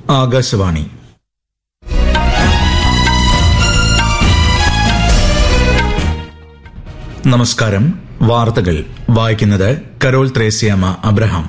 ആകാശവാണി നമസ്കാരം വാർത്തകൾ വായിക്കുന്നത് കരോൾ ത്രേസ്യാമ അബ്രഹാം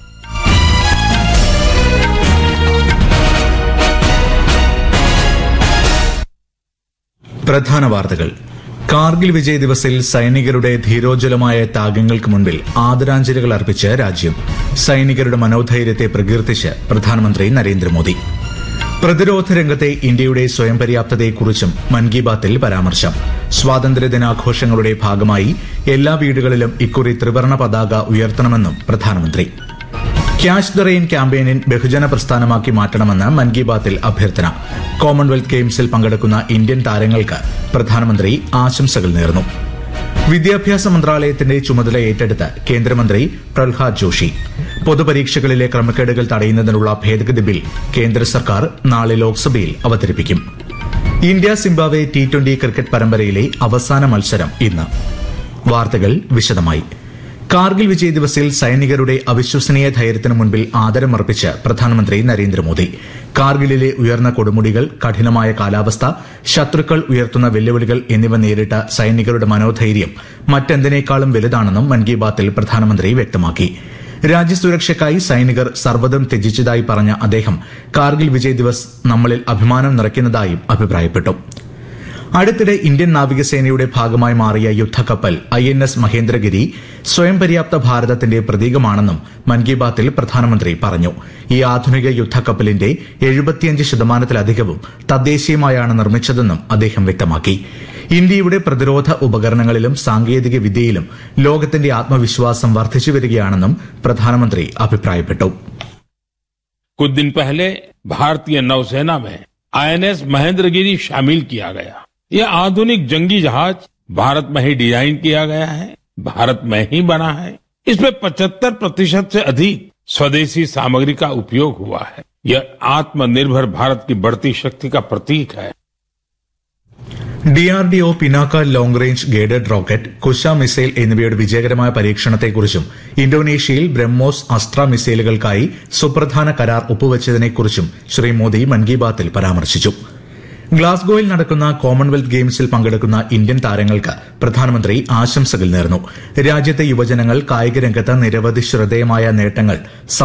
പ്രധാന വാർത്തകൾ കാർഗിൽ വിജയ് ദിവസിൽ സൈനികരുടെ ധീരോജ്വലമായ ത്യാഗങ്ങൾക്ക് മുൻപിൽ ആദരാഞ്ജലികൾ അർപ്പിച്ച് രാജ്യം സൈനികരുടെ മനോധൈര്യത്തെ പ്രകീർത്തിച്ച് പ്രധാനമന്ത്രി നരേന്ദ്രമോദി പ്രതിരോധ രംഗത്തെ ഇന്ത്യയുടെ സ്വയം പര്യാപ്തതയെക്കുറിച്ചും മൻ കി ബാത്തിൽ പരാമർശം സ്വാതന്ത്ര്യദിനാഘോഷങ്ങളുടെ ഭാഗമായി എല്ലാ വീടുകളിലും ഇക്കുറി ത്രിവർണ പതാക ഉയർത്തണമെന്നും പ്രധാനമന്ത്രി ക്യാഷ് ദ റെയിൻ ക്യാമ്പയിനിൻ ബഹുജന പ്രസ്ഥാനമാക്കി മാറ്റണമെന്ന് മൻ കി ബാത്തിൽ അഭ്യർത്ഥന കോമൺവെൽത്ത് ഗെയിംസിൽ പങ്കെടുക്കുന്ന ഇന്ത്യൻ താരങ്ങൾക്ക് പ്രധാനമന്ത്രി ആശംസകൾ നേർന്നു വിദ്യാഭ്യാസ മന്ത്രാലയത്തിന്റെ ചുമതല ഏറ്റെടുത്ത് കേന്ദ്രമന്ത്രി പ്രഹ്ലാദ് ജോഷി പൊതുപരീക്ഷകളിലെ ക്രമക്കേടുകൾ തടയുന്നതിനുള്ള ഭേദഗതി ബിൽ കേന്ദ്ര സർക്കാർ നാളെ ലോക്സഭയിൽ അവതരിപ്പിക്കും India Zimbabwe T twenty cricket പരമ്പരയിലെ അവസാന മത്സരം ഇന്ന് വാർത്തകൾ വിശദമായി കാർഗിൽ വിജയ് ദിവസിൽ സൈനികരുടെ അവിശ്വസനീയ ധൈര്യത്തിന് മുൻപിൽ ആദരമർപ്പിച്ച് പ്രധാനമന്ത്രി നരേന്ദ്രമോദി കാർഗിലിലെ ഉയർന്ന കൊടുമുടികൾ കഠിനമായ കാലാവസ്ഥ ശത്രുക്കൾ ഉയർത്തുന്ന വെല്ലുവിളികൾ എന്നിവ നേരിട്ട സൈനികരുടെ മനോധൈര്യം മറ്റെന്തിനേക്കാളും വലുതാണെന്നും മൻ കി ബാത്തിൽ പ്രധാനമന്ത്രി വ്യക്തമാക്കി രാജ്യസുരക്ഷയ്ക്കായി സൈനികർ സർവ്വതും ത്യജിച്ചതായി പറഞ്ഞ അദ്ദേഹം കാർഗിൽ വിജയ് ദിവസ് നമ്മളിൽ അഭിമാനം നിറയ്ക്കുന്നതായും അഭിപ്രായപ്പെട്ടു അടുത്തിടെ ഇന്ത്യൻ നാവികസേനയുടെ ഭാഗമായി മാറിയ യുദ്ധക്കപ്പൽ ഐ എൻ എസ് മഹേന്ദ്രഗിരി സ്വയം പര്യാപ്ത ഭാരതത്തിന്റെ പ്രതീകമാണെന്നും മൻ കി ബാത്തിൽ പ്രധാനമന്ത്രി പറഞ്ഞു ഈ ആധുനിക യുദ്ധക്കപ്പലിന്റെ എഴുപത്തിയഞ്ച് ശതമാനത്തിലധികവും തദ്ദേശീയമായാണ് നിർമ്മിച്ചതെന്നും അദ്ദേഹം വ്യക്തമാക്കി ഇന്ത്യയുടെ പ്രതിരോധ ഉപകരണങ്ങളിലും സാങ്കേതിക വിദ്യയിലും ലോകത്തിന്റെ ആത്മവിശ്വാസം വർദ്ധിച്ചുവരികയാണെന്നും പ്രധാനമന്ത്രി അഭിപ്രായപ്പെട്ടു कुछ दिन पहले भारतीय नौसेना में आईएनएस महेंद्रगिरी शामिल किया गया यह आधुनिक जंगी जहाज भारत में ही डिजाइन किया गया है भारत में ही बना है इसमें 75 प्रतिशत से अधिक स्वदेशी सामग्री का उपयोग हुआ है यह आत्मनिर्भर भारत की बढ़ती शक्ति का प्रतीक है DRDO Pinaka long range guided rocket Kusha missile എന്നിവയുടെ വിജയകരമായ പരീക്ഷണത്തെക്കുറിച്ചും ഇന്തോനേഷ്യയിൽ ബ്രഹ്മോസ് അസ്ത്ര മിസൈലുകൾക്കായി സുപ്രധാന കരാർ ഒപ്പുവച്ചതിനെക്കുറിച്ചും ശ്രീ മോദി മൻ കി ബാത്തിൽ പരാമർശിച്ചു ഗ്ലാസ്ഗോയിൽ നടക്കുന്ന കോമൺവെൽത്ത് ഗെയിംസിൽ പങ്കെടുക്കുന്ന ഇന്ത്യൻ താരങ്ങൾക്ക് പ്രധാനമന്ത്രി ആശംസകൾ നേർന്നു രാജ്യത്തെ യുവജനങ്ങൾ കായിക രംഗത്ത് നിരവധി ശ്രദ്ധേയമായ നേട്ടങ്ങൾ